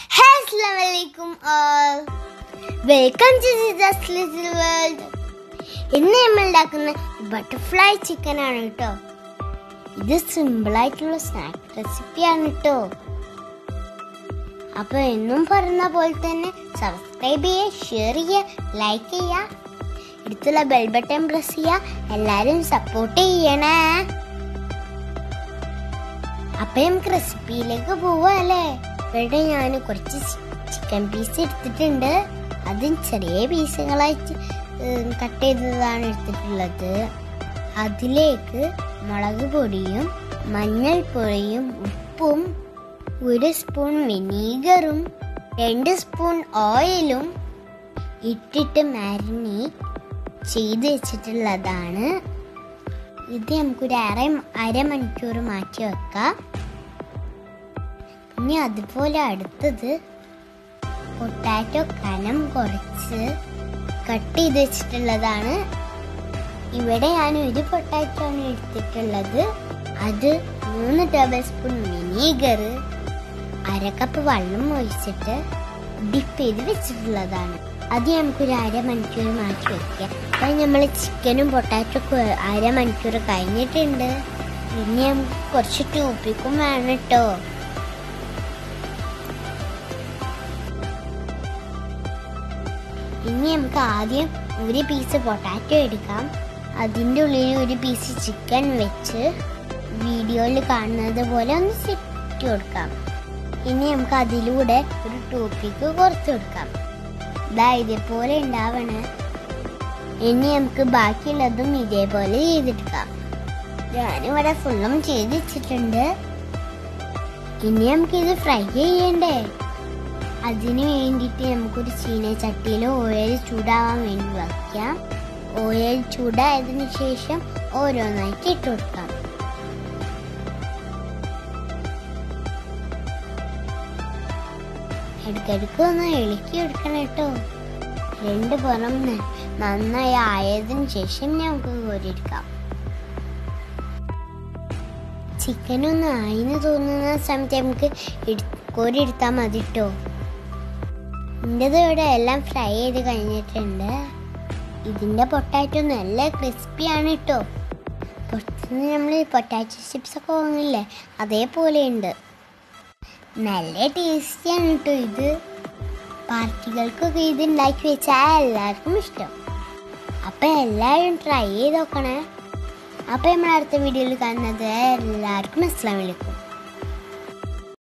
അസ്സലാമലൈക്കും all welcome to ജിജസ് little world ഇന്ന് നമ്മൾ ഉണ്ടാക്കുന്ന ബട്ടർഫ്ലൈ ചിക്കൻ ആണ് കേട്ടോ ഇത് സിമ്പിൾ ആയിട്ടുള്ള സ്നാക്ക് റെസിപ്പിയാണ് കേട്ടോ അപ്പൊ എന്നും പറയുന്ന പോലെ തന്നെ സബ്സ്ക്രൈബ് ചെയ്യുക ഷെയർ ചെയ്യുക ലൈക്ക് ചെയ്യുക അടുത്തുള്ള ബെൽ ബട്ടൺ പ്രസ് ചെയ്യുക എല്ലാരും സപ്പോർട്ട് ചെയ്യണേ അപ്പൊ നമുക്ക് റെസിപ്പിയിലേക്ക് പോവാ അല്ലേ ഇവിടെ ഞാൻ കുറച്ച് ചിക്കൻ പീസ് എടുത്തിട്ടുണ്ട് അതും ചെറിയ പീസുകളായിട്ട് കട്ട് ചെയ്തതാണ് എടുത്തിട്ടുള്ളത് അതിലേക്ക് മുളക് പൊടിയും മഞ്ഞൾപ്പൊടിയും ഉപ്പും ഒരു സ്പൂൺ വിനീഗറും രണ്ട് സ്പൂൺ ഓയിലും ഇട്ടിട്ട് മാരിനേറ്റ് ചെയ്ത് വെച്ചിട്ടുള്ളതാണ് ഇത് നമുക്കൊരു അര അരമണിക്കൂർ മാറ്റി വെക്കാം ഇനി അതുപോലെ അടുത്തത് പൊട്ടാറ്റോ കനം കുറച്ച് കട്ട് ചെയ്ത് വെച്ചിട്ടുള്ളതാണ് ഇവിടെ ഞാൻ ഒരു പൊട്ടാറ്റോ ആണ് എടുത്തിട്ടുള്ളത് അത് മൂന്ന് ടേബിൾ സ്പൂൺ വിനീഗർ അര കപ്പ് വെള്ളം ഒഴിച്ചിട്ട് ഡിപ്പ് ചെയ്ത് വെച്ചിട്ടുള്ളതാണ് അത് നമുക്കൊരു അരമണിക്കൂർ മാറ്റി വെക്കാം അപ്പം നമ്മൾ ചിക്കനും പൊട്ടാറ്റോ അരമണിക്കൂർ കഴിഞ്ഞിട്ടുണ്ട് ഇനി നമുക്ക് കുറച്ച് ടൂപ്പിക്കും വേണം കേട്ടോ ഇനി നമുക്ക് ആദ്യം ഒരു പീസ് പൊട്ടാറ്റോ എടുക്കാം അതിൻ്റെ ഉള്ളിൽ ഒരു പീസ് ചിക്കൻ വെച്ച് വീഡിയോയിൽ കാണുന്നത് പോലെ ഒന്ന് സെറ്റ് കൊടുക്കാം ഇനി നമുക്ക് അതിലൂടെ ഒരു ടൂപ്പിക്ക് കുറച്ച് കൊടുക്കാം ഇതാ ഇതേപോലെ ഉണ്ടാവണേ ഇനി നമുക്ക് ബാക്കിയുള്ളതും ഇതേപോലെ ചെയ്തെടുക്കാം ഞാനിവിടെ ഫുള്ളും ചെയ്ത് വെച്ചിട്ടുണ്ട് ഇനി നമുക്കിത് ഫ്രൈ ചെയ്യണ്ടേ അതിന് വേണ്ടിയിട്ട് നമുക്കൊരു ചീന ചട്ടിയിൽ ഓയിൽ ചൂടാവാൻ വേണ്ടി വയ്ക്കാം ഓയിൽ ചൂടായതിനു ശേഷം ഓരോന്നായിട്ട് ഇട്ട് കൊടുക്കാം ഇടയ്ക്കിടയ്ക്ക് ഒന്ന് ഇളക്കി എടുക്കണം കേട്ടോ രണ്ട് പുറം ന- നന്നായി ആയതിനു ശേഷം നമുക്ക് കോരിയെടുക്കാം ചിക്കൻ ഒന്ന് ആയിന്ന് തോന്നുന്ന സമയത്ത് നമുക്ക് എടു- കോരിയെടുത്താൽ മതി കേട്ടോ എൻ്റെത് ഇവിടെ എല്ലാം ഫ്രൈ ചെയ്ത് കഴിഞ്ഞിട്ടുണ്ട് ഇതിൻ്റെ പൊട്ടാറ്റോ നല്ല ക്രിസ്പിയാണ് കേട്ടോ പുറത്തുനിന്ന് നമ്മൾ പൊട്ടാറ്റോ ചിപ്സ് ഒക്കെ വാങ്ങില്ലേ അതേപോലെ ഉണ്ട് നല്ല ടേസ്റ്റിയാണ് കേട്ടോ ഇത് പാർട്ടികൾക്കൊക്കെ ഇത് ഉണ്ടാക്കി വെച്ചാൽ എല്ലാവർക്കും ഇഷ്ടം അപ്പം എല്ലാവരും ട്രൈ ചെയ്ത് നോക്കണേ അപ്പം നമ്മൾ അടുത്ത വീഡിയോയിൽ കാണുന്നത് എല്ലാവർക്കും അസ്സാം വലൈക്കും